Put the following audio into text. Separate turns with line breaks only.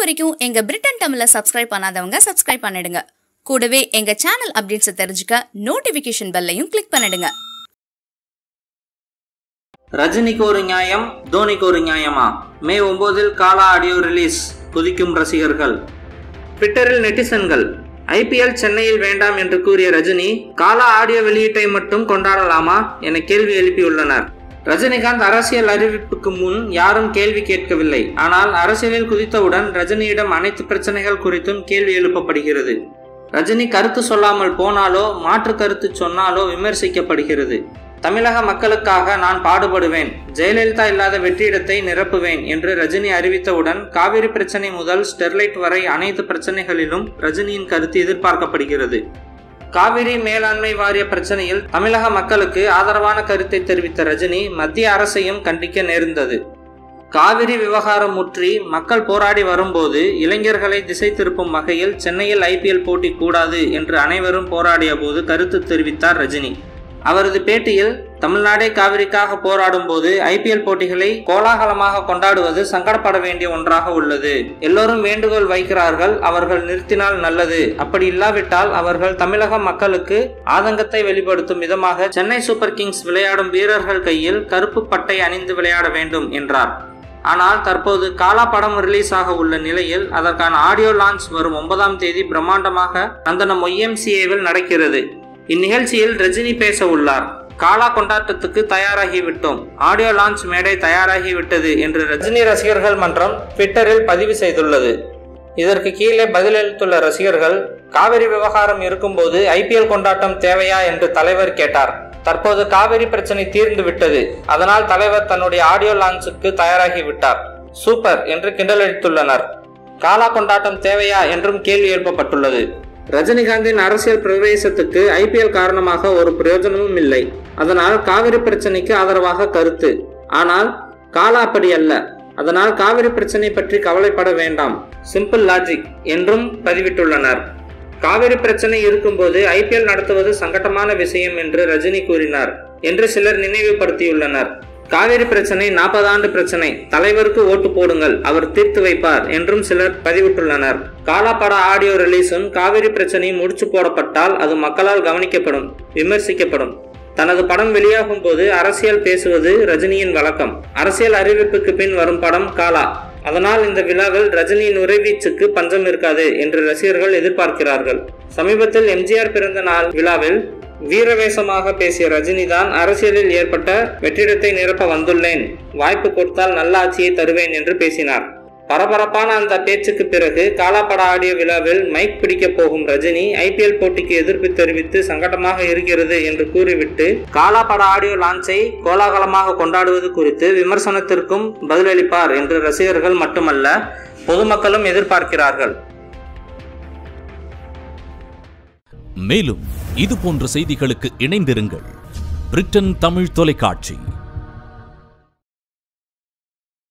வரைக்கும் எங்க பிரிட்டன் தமிழை சப்ஸ்கிரைப் பண்ணாதவங்க சப்ஸ்கிரைப் பண்ணிடுங்க கூடவே எங்க சேனல் அப்டேட்ஸை தெரிஞ்சுக்க நோட்டிபிகேஷன் பெல்லையும் கிளிக் பண்ணிடுங்க
ரஜினிக்கு ஒரு நியாயம் தோனிக்கு ஒரு நியாயமா மே ஒன்பதில் காலா ஆடியோ ரிலீஸ் குதிக்கும் ரசிகர்கள் ட்விட்டரில் நெட்டிசன்கள் ஐபிஎல் சென்னையில் வேண்டாம் என்று கூறிய ரஜினி காலா ஆடியோ வெளியீட்டை மட்டும் கொண்டாடலாமா என கேள்வி எழுப்பியுள்ளனர் ரஜினிகாந்த் அரசியல் அறிவிப்புக்கு முன் யாரும் கேள்வி கேட்கவில்லை ஆனால் அரசியலில் குதித்தவுடன் ரஜினியிடம் அனைத்து பிரச்சனைகள் குறித்தும் கேள்வி எழுப்பப்படுகிறது ரஜினி கருத்து சொல்லாமல் போனாலோ மாற்று கருத்து சொன்னாலோ விமர்சிக்கப்படுகிறது தமிழக மக்களுக்காக நான் பாடுபடுவேன் ஜெயலலிதா இல்லாத வெற்றிடத்தை நிரப்புவேன் என்று ரஜினி அறிவித்தவுடன் காவிரி பிரச்சனை முதல் ஸ்டெர்லைட் வரை அனைத்து பிரச்சனைகளிலும் ரஜினியின் கருத்து எதிர்பார்க்கப்படுகிறது காவிரி மேலாண்மை வாரிய பிரச்சனையில் தமிழக மக்களுக்கு ஆதரவான கருத்தை தெரிவித்த ரஜினி மத்திய அரசையும் கண்டிக்க நேர்ந்தது காவிரி விவகாரம் முற்றி மக்கள் போராடி வரும்போது இளைஞர்களை திசை திருப்பும் வகையில் சென்னையில் ஐபிஎல் போட்டி கூடாது என்று அனைவரும் போராடிய போது கருத்து தெரிவித்தார் ரஜினி அவரது பேட்டியில் தமிழ்நாடே காவிரிக்காக போராடும் போது ஐபிஎல் போட்டிகளை கோலாகலமாக கொண்டாடுவது சங்கடப்பட வேண்டிய ஒன்றாக உள்ளது எல்லோரும் வேண்டுகோள் வைக்கிறார்கள் அவர்கள் நிறுத்தினால் நல்லது அப்படி இல்லாவிட்டால் அவர்கள் தமிழக மக்களுக்கு ஆதங்கத்தை வெளிப்படுத்தும் விதமாக சென்னை சூப்பர் கிங்ஸ் விளையாடும் வீரர்கள் கையில் கருப்பு பட்டை அணிந்து விளையாட வேண்டும் என்றார் ஆனால் தற்போது காலா படம் ரிலீஸ் ஆக உள்ள நிலையில் அதற்கான ஆடியோ லான்ச் வரும் ஒன்பதாம் தேதி பிரம்மாண்டமாக நந்தனம் ஒய்எம்சிஏவில் நடக்கிறது இந்நிகழ்ச்சியில் ரஜினி பேச உள்ளார் காலா கொண்டாட்டத்துக்கு தயாராகி விட்டோம் ஆடியோ லான்ச் மேடை தயாராகி விட்டது என்று ரஜினி ரசிகர்கள் மன்றம் ட்விட்டரில் பதிவு செய்துள்ளது இதற்கு கீழே பதிலளித்துள்ள ரசிகர்கள் காவிரி விவகாரம் இருக்கும்போது ஐபிஎல் கொண்டாட்டம் தேவையா என்று தலைவர் கேட்டார் தற்போது காவிரி பிரச்சனை தீர்ந்து விட்டது அதனால் தலைவர் தன்னுடைய ஆடியோ லான்ச்சுக்கு தயாராகி விட்டார் சூப்பர் என்று கிண்டலடித்துள்ளனர் காலா கொண்டாட்டம் தேவையா என்றும் கேள்வி எழுப்பப்பட்டுள்ளது ரஜினிகாந்தின் அரசியல் பிரவேசத்துக்கு ஐபிஎல் காரணமாக ஒரு பிரயோஜனமும் இல்லை அதனால் காவிரி பிரச்சனைக்கு ஆதரவாக கருத்து ஆனால் காலா அப்படி அல்ல அதனால் காவிரி பிரச்சனை பற்றி கவலைப்பட வேண்டாம் சிம்பிள் லாஜிக் என்றும் பதிவிட்டுள்ளனர் காவிரி பிரச்சனை இருக்கும்போது ஐபிஎல் நடத்துவது சங்கட்டமான விஷயம் என்று ரஜினி கூறினார் என்று சிலர் நினைவுபடுத்தியுள்ளனர் காவிரி பிரச்சனை நாற்பது ஆண்டு பிரச்சனை தலைவருக்கு ஓட்டு போடுங்கள் அவர் தீர்த்து வைப்பார் என்றும் சிலர் பதிவிட்டுள்ளனர் காலாப்பட ஆடியோ ரிலீஸும் காவிரி பிரச்சனை முடிச்சு போடப்பட்டால் அது மக்களால் கவனிக்கப்படும் விமர்சிக்கப்படும் தனது படம் வெளியாகும் போது அரசியல் பேசுவது ரஜினியின் வழக்கம் அரசியல் அறிவிப்புக்கு பின் வரும் படம் காலா அதனால் இந்த விழாவில் ரஜினியின் உறைவீச்சுக்கு பஞ்சம் இருக்காது என்று ரசிகர்கள் எதிர்பார்க்கிறார்கள் சமீபத்தில் எம்ஜிஆர் பிறந்த நாள் விழாவில் வீரவேசமாக பேசிய ரஜினி தான் அரசியலில் ஏற்பட்ட வெற்றிடத்தை நிரப்ப வந்துள்ளேன் வாய்ப்பு கொடுத்தால் நல்ல ஆட்சியை தருவேன் என்று பேசினார் பரபரப்பான அந்த பேச்சுக்கு பிறகு காலாப்பட ஆடியோ விழாவில் மைக் பிடிக்க போகும் ரஜினி ஐபிஎல் போட்டிக்கு எதிர்ப்பு தெரிவித்து சங்கடமாக இருக்கிறது என்று கூறிவிட்டு காலாப்பட ஆடியோ லான்ச்சை கோலாகலமாக கொண்டாடுவது குறித்து விமர்சனத்திற்கும் பதிலளிப்பார் என்று ரசிகர்கள் மட்டுமல்ல பொதுமக்களும் எதிர்பார்க்கிறார்கள்
மேலும் இது போன்ற செய்திகளுக்கு இணைந்திருங்கள் பிரிட்டன் தமிழ் தொலைக்காட்சி